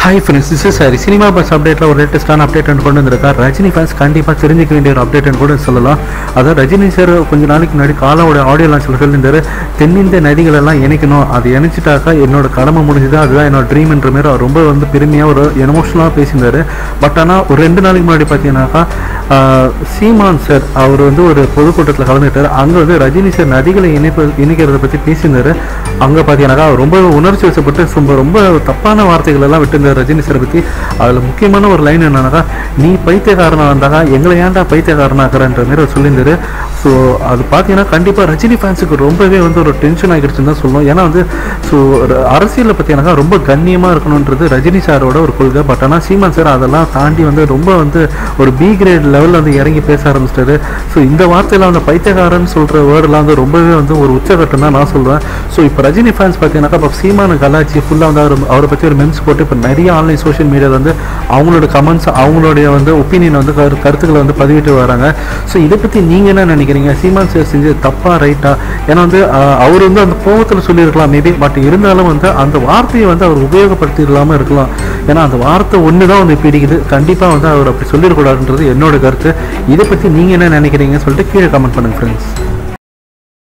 hi friends this is sorry cinema buzz அப்டேட்டில் ஒரு லேட்டஸ்டான update கொண்டு வந்திருக்கார் ரஜினி ஃபேன்ஸ் கண்டிப்பாக தெரிஞ்சிக்க வேண்டிய ஒரு அப்டேட் கூட சொல்லலாம் அதாவது ரஜினி சார் கொஞ்ச நாளைக்கு முன்னாடி காலாவோட ஆடியோ லான்ச்சில் சொல்லியிருந்தாரு தென்னிந்திய நதிகள் எல்லாம் இணைக்கணும் அது இணைச்சிட்டாக்கா என்னோட கடமை முடிஞ்சுது அதுதான் என்னோட ட்ரீம்ன்ற மாதிரி அவர் ரொம்ப வந்து பெருமையாக ஒரு எமோஷனலாக பேசியிருந்தாரு பட் ஆனால் ஒரு ரெண்டு நாளைக்கு முன்னாடி பார்த்தீங்கன்னாக்கா ஆஹ், சீமான் சார் அவர் வந்து ஒரு பொதுக்கூட்டத்தில் கலந்துட்டார் அங்கே வந்து ரஜினி சார் நதிகளை இணைப்பு இணைக்கிறத பற்றி பேசியிருந்தாரு அங்கே பார்த்தீங்கன்னாக்கா அவர் ரொம்ப உணர்ச்சி வசப்பட்டு ரொம்ப ரொம்ப தப்பான வார்த்தைகள் எல்லாம் விட்டுருந்தார் ரஜினி சாரை பற்றி அதில் முக்கியமான ஒரு லைன் என்னன்னாக்கா நீ பைத்தியக்காரனா இருந்தாக்கா எங்களை ஏன்டா பைத்தியக்காரனாக்குறன்ற மாதிரி அவர் சொல்லியிருந்தாரு ஸோ அது பார்த்தீங்கன்னா கண்டிப்பாக ரஜினி ஃபேன்ஸுக்கு ரொம்பவே வந்து ஒரு டென்ஷன் ஆகிடுச்சுன்னு தான் சொல்லணும் ஏன்னா வந்து ஸோ அரசியலில் பார்த்தீங்கன்னாக்கா ரொம்ப கண்ணியமாக இருக்கணுன்றது ரஜினி சாரோட ஒரு கொள்கை பட் ஆனால் சீமான் சார் அதெல்லாம் தாண்டி வந்து ரொம்ப வந்து ஒரு பி கிரேட் லெவலில் வந்து இறங்கி பேச ஆரம்பிச்சிட்டாரு ஸோ இந்த வார்த்தையில் அந்த பைத்தியக்காரன் சொல்கிற வேர்டெலாம் வந்து ரொம்பவே வந்து ஒரு உச்சகட்டம் தான் நான் சொல்லுவேன் ஸோ இப்போ ரஜினி ஃபேன்ஸ் பார்த்தீங்கன்னாக்கா இப்போ சீமான கலாச்சி ஃபுல்லாக வந்து அவர் அவரை பற்றி ஒரு மெம்ஸ் போட்டு இப்போ நிறைய ஆன்லைன் சோஷியல் மீடியாவில் வந்து அவங்களோட கமெண்ட்ஸ் அவங்களுடைய வந்து ஒப்பீனியன் வந்து கரு கருத்துக்களை வந்து பதிவிட்டு வராங்க ஸோ இதை பற்றி நீங்கள் என்ன நினைக்கிறீங்க சீமான் சார் செஞ்சது தப்பா ரைட்டா ஏன்னா வந்து ஆஹ், அவர் வந்து அந்த கோபத்தில் சொல்லியிருக்கலாம் மேபி பட் இருந்தாலும் வந்து அந்த வார்த்தையை வந்து அவர் உபயோகப்படுத்தி இல்லாமல் இருக்கலாம் ஏன்னா அந்த வார்த்தை ஒன்று தான் வந்து பிடிக்குது கண்டிப்பாக வந்து அவர் அப்படி சொல்லிடக்கூடாதுன்றது என்னோட கருத்து இதை பற்றி நீங்கள் என்ன நினைக்கிறீங்கன்னு சொல்லிட்டு கீழே கமெண்ட் பண்ணுங்க ஃப்ரெண்ட்ஸ்